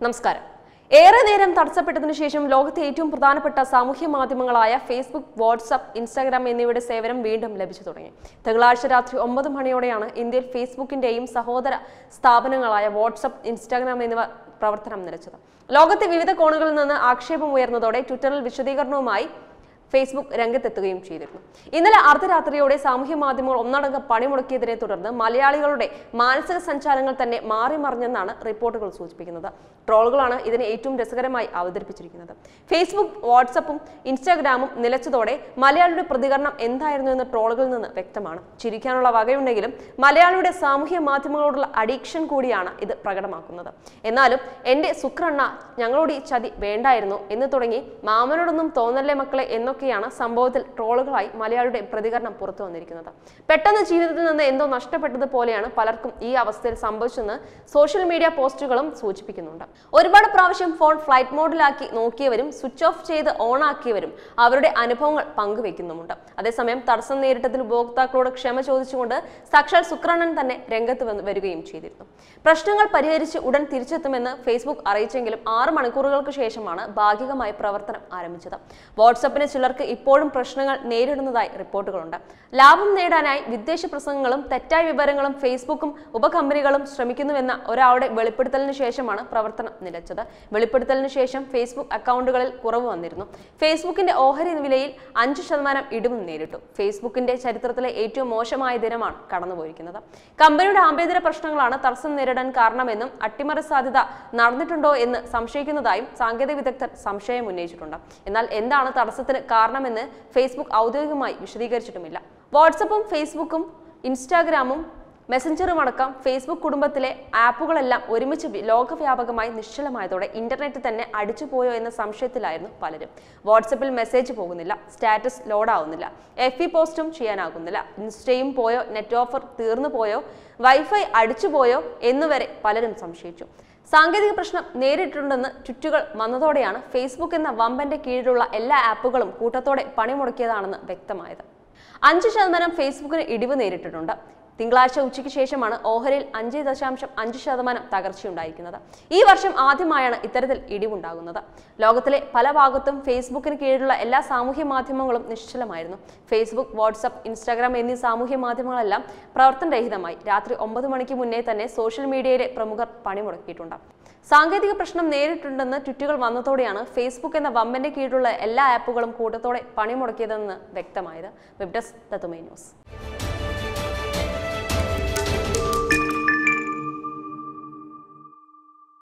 നമസ്കാരം ഏറെ നേരം തടസ്സപ്പെട്ടതിനു ശേഷം ലോകത്തെ ഏറ്റവും പ്രധാനപ്പെട്ട സാമൂഹ്യ മാധ്യമങ്ങളായ ഫേസ്ബുക്ക് വാട്സ്ആപ്പ് ഇൻസ്റ്റാഗ്രാം എന്നിവയുടെ സേവനം വീണ്ടും ലഭിച്ചു തുടങ്ങി തിങ്കളാഴ്ച രാത്രി ഒമ്പത് മണിയോടെയാണ് ഇന്ത്യയിൽ ഫേസ്ബുക്കിന്റെയും സഹോദര സ്ഥാപനങ്ങളായ വാട്സ്ആപ്പ് ഇൻസ്റ്റാഗ്രാം എന്നിവ പ്രവർത്തനം നിലച്ചത് ലോകത്തെ വിവിധ കോണുകളിൽ നിന്ന് ആക്ഷേപം ഉയർന്നതോടെ ട്വിറ്ററിൽ വിശദീകരണവുമായി ഫേസ്ബുക്ക് രംഗത്തെത്തുകയും ചെയ്തിരുന്നു ഇന്നലെ അർദ്ധരാത്രിയോടെ സാമൂഹ്യ മാധ്യമങ്ങൾ ഒന്നടങ്കം പണിമുടക്കിയതിനെ തുടർന്ന് മലയാളികളുടെ മാനസിക സഞ്ചാരങ്ങൾ തന്നെ മാറി മറിഞ്ഞെന്നാണ് റിപ്പോർട്ടുകൾ സൂചിപ്പിക്കുന്നത് ട്രോളുകളാണ് ഇതിനെ ഏറ്റവും രസകരമായി അവതരിപ്പിച്ചിരിക്കുന്നത് ഫേസ്ബുക്ക് വാട്സപ്പും ഇൻസ്റ്റാഗ്രാമും നിലച്ചതോടെ മലയാളിയുടെ പ്രതികരണം എന്തായിരുന്നു എന്ന് ട്രോളുകളിൽ നിന്ന് വ്യക്തമാണ് ചിരിക്കാനുള്ള വകയുണ്ടെങ്കിലും മലയാളിയുടെ സാമൂഹ്യ മാധ്യമങ്ങളോടുള്ള അഡിക്ഷൻ കൂടിയാണ് ഇത് പ്രകടമാക്കുന്നത് എന്നാലും എന്റെ സുക്രണ്ണ ഞങ്ങളോട് ഈ ചതി വേണ്ടായിരുന്നു എന്ന് തുടങ്ങി മാമനോടൊന്നും തോന്നല്ലേ മക്കളെ എന്നൊക്കെയാണ് സംഭവത്തിൽ ട്രോളുകളായി മലയാളിയുടെ പ്രതികരണം പുറത്തു വന്നിരിക്കുന്നത് പെട്ടെന്ന് ജീവിതത്തിൽ നിന്ന് എന്തോ നഷ്ടപ്പെട്ടതുപോലെയാണ് പലർക്കും ഈ അവസ്ഥയിൽ സംഭവിച്ചെന്ന് സോഷ്യൽ മീഡിയ പോസ്റ്റുകളും സൂചിപ്പിക്കുന്നുണ്ട് ഒരുപാട് പ്രാവശ്യം ഫോൺ ഫ്ലൈറ്റ് മോഡിലാക്കി നോക്കിയവരും സ്വിച്ച് ഓഫ് ചെയ്ത് ഓൺ ആക്കിയവരും അവരുടെ അനുഭവങ്ങൾ പങ്കുവെക്കുന്നുമുണ്ട് അതേസമയം തടസ്സം നേരിട്ടതിൽ ഉപഭോക്താക്കളോട് ക്ഷമ ചോദിച്ചുകൊണ്ട് സാക്ഷാൽ സുക്രണൻ തന്നെ രംഗത്ത് വന്ന് വരികയും ചെയ്തിരുന്നു പ്രശ്നങ്ങൾ പരിഹരിച്ച് ഉടൻ തിരിച്ചെത്തുമെന്ന് ഫേസ്ബുക്ക് അറിയിച്ചെങ്കിലും ആറ് മണിക്കൂറുകൾക്ക് ശേഷമാണ് ഭാഗികമായി പ്രവർത്തനം ആരംഭിച്ചത് വാട്സപ്പിന് ചിലർക്ക് ഇപ്പോഴും പ്രശ്നങ്ങൾ നേരിടുന്നതായി റിപ്പോർട്ടുകളുണ്ട് ലാഭം നേടാനായി വിദ്വേഷ പ്രസംഗങ്ങളും തെറ്റായ വിവരങ്ങളും ഫേസ്ബുക്കും ഉപകമ്പനികളും ശ്രമിക്കുന്നുവെന്ന ഒരാളുടെ വെളിപ്പെടുത്തലിന് ശേഷമാണ് പ്രവർത്തനം നിലച്ചത് വെളിപ്പെടുത്തലിന് ശേഷം ഫേസ്ബുക്ക് അക്കൗണ്ടുകളിൽ കുറവ് വന്നിരുന്നു ഫേസ്ബുക്കിന്റെ ഓഹരി വിലയിൽ അഞ്ച് ശതമാനം ഇടിവും നേരിട്ടു ഫേസ്ബുക്കിന്റെ ചരിത്രത്തിലെ ഏറ്റവും മോശമായ ദിനമാണ് കടന്നുപോയിരിക്കുന്നത് കമ്പനിയുടെ ആഭ്യന്തര പ്രശ്നങ്ങളാണ് തടസ്സം നേരിടാൻ കാരണമെന്നും അട്ടിമറി സാധ്യത നടന്നിട്ടുണ്ടോ എന്ന് സംശയിക്കുന്നതായും സാങ്കേതിക വിദഗ്ധർ സംശയം ഉന്നയിച്ചിട്ടുണ്ട് എന്നാൽ എന്താണ് തടസ്സത്തിന് കാരണമെന്ന് ഫേസ്ബുക്ക് ഔദ്യോഗികമായി വിശദീകരിച്ചിട്ടുമില്ല വാട്സപ്പും ഫേസ്ബുക്കും ഇൻസ്റ്റാഗ്രാമും മെസ്സഞ്ചറും അടക്കം ഫേസ്ബുക്ക് കുടുംബത്തിലെ ആപ്പുകളെല്ലാം ഒരുമിച്ച് വി- ലോകവ്യാപകമായി നിശ്ചലമായതോടെ ഇന്റർനെറ്റ് തന്നെ അടിച്ചുപോയോ എന്ന സംശയത്തിലായിരുന്നു പലരും വാട്സപ്പിൽ മെസ്സേജ് പോകുന്നില്ല സ്റ്റാറ്റസ് ലോഡ് ആവുന്നില്ല എഫ് ഇ പോസ്റ്റും ചെയ്യാനാകുന്നില്ല ഇൻസ്റ്റയും പോയോ നെറ്റ് ഓഫർ തീർന്നു പോയോ വൈഫൈ അടിച്ചുപോയോ എന്നുവരെ പലരും സംശയിച്ചു സാങ്കേതിക പ്രശ്നം നേരിട്ടുണ്ടെന്ന് ട്വിറ്റുകൾ വന്നതോടെയാണ് ഫേസ്ബുക്ക് എന്ന വമ്പന്റെ കീഴിലുള്ള എല്ലാ ആപ്പുകളും കൂട്ടത്തോടെ പണിമുടക്കിയതാണെന്ന് വ്യക്തമായത് അഞ്ച് ശതമാനം ഫേസ്ബുക്കിന് ഇടിവ് നേരിട്ടിട്ടുണ്ട് തിങ്കളാഴ്ച ഉച്ചയ്ക്ക് ശേഷമാണ് ഓഹരിയിൽ അഞ്ച് ദശാംശം അഞ്ച് ശതമാനം തകർച്ചയുണ്ടായിരിക്കുന്നത് ഈ വർഷം ആദ്യമായാണ് ഇത്തരത്തിൽ ഇടിവുണ്ടാകുന്നത് ലോകത്തിലെ പല ഭാഗത്തും ഫേസ്ബുക്കിന് കീഴിലുള്ള എല്ലാ സാമൂഹ്യ മാധ്യമങ്ങളും നിശ്ചലമായിരുന്നു ഫേസ്ബുക്ക് വാട്സപ്പ് ഇൻസ്റ്റാഗ്രാം എന്നീ സാമൂഹ്യ മാധ്യമങ്ങളെല്ലാം പ്രവർത്തനരഹിതമായി രാത്രി ഒമ്പത് മണിക്ക് മുന്നേ തന്നെ സോഷ്യൽ മീഡിയയിലെ പ്രമുഖർ പണിമുടക്കിയിട്ടുണ്ട് സാങ്കേതിക പ്രശ്നം നേരിട്ടുണ്ടെന്ന് ട്വിറ്റുകൾ വന്നതോടെയാണ് ഫേസ്ബുക്ക് എന്ന വമ്പന്റെ കീഴിലുള്ള എല്ലാ ആപ്പുകളും കൂട്ടത്തോടെ പണിമുടക്കിയതെന്ന് വ്യക്തമായത് വെബ് ഡെസ്ക് തത്തുമൈ ന്യൂസ്